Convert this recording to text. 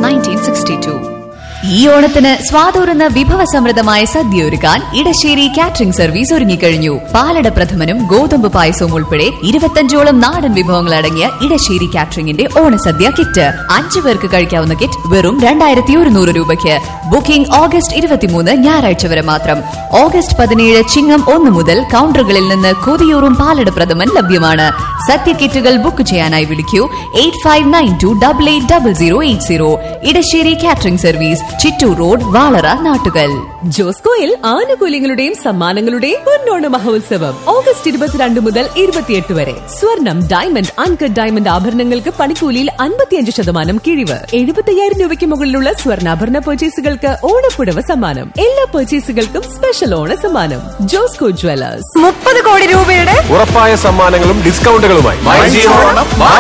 nineteen sixty to ഈ ഓണത്തിന് സ്വാതൂറുന്ന വിഭവസമൃദ്ധമായ സദ്യ ഒരുക്കാൻ ഇടശ്ശേരി കാറ്ററിംഗ് സർവീസ് ഒരുങ്ങിക്കഴിഞ്ഞു പാലട പ്രഥമനും ഗോതമ്പ് പായസവും ഉൾപ്പെടെ ഇരുപത്തഞ്ചോളം നാടൻ വിഭവങ്ങൾ അടങ്ങിയ ഇടശ്ശേരി കാറ്ററിംഗിന്റെ ഓണസദ്യ കിറ്റ് അഞ്ചു പേർക്ക് കഴിക്കാവുന്ന കിറ്റ് വെറും രണ്ടായിരത്തി ഒരുന്നൂറ് രൂപയ്ക്ക് ബുക്കിംഗ് ഓഗസ്റ്റ് ഇരുപത്തിമൂന്ന് ഞായറാഴ്ച വരെ മാത്രം ഓഗസ്റ്റ് പതിനേഴ് ചിങ്ങം ഒന്ന് മുതൽ കൗണ്ടറുകളിൽ നിന്ന് കൊതിയൂറും പാലട പ്രഥമൻ ലഭ്യമാണ് സദ്യ കിറ്റുകൾ ബുക്ക് ചെയ്യാനായി വിളിക്കൂ eight five nine two double eight double zero eight zero Edassery catering service Chittur road Valara Nattukal ജോസ്കോയിൽ ആനുകൂല്യങ്ങളുടെയും സമ്മാനങ്ങളുടെയും പൊന്നോണ മഹോത്സവം ഓഗസ്റ്റ് ഇരുപത്തിരണ്ട് മുതൽ ഇരുപത്തിയെട്ട് വരെ സ്വർണം ഡയമണ്ട് അൺകട്ട് ഡയമണ്ട് ആഭരണങ്ങൾക്ക് പണിക്കൂലിയിൽ അൻപത്തിയഞ്ച് ശതമാനം കിഴിവ് എഴുപത്തയ്യായിരം രൂപയ്ക്ക് മുകളിലുള്ള സ്വർണ്ണാഭരണ പർച്ചേസുകൾക്ക് ഓണപ്പുടവ സമ്മാനം എല്ലാ പർച്ചേസുകൾക്കും സ്പെഷ്യൽ ഓണ സമ്മാനം ജോസ്കോ ജ്വല്ലേഴ്സ് മുപ്പത് കോടി രൂപയുടെ ഉറപ്പായ സമ്മാനങ്ങളും ഡിസ്കൗണ്ടുകളുമായി ഓണം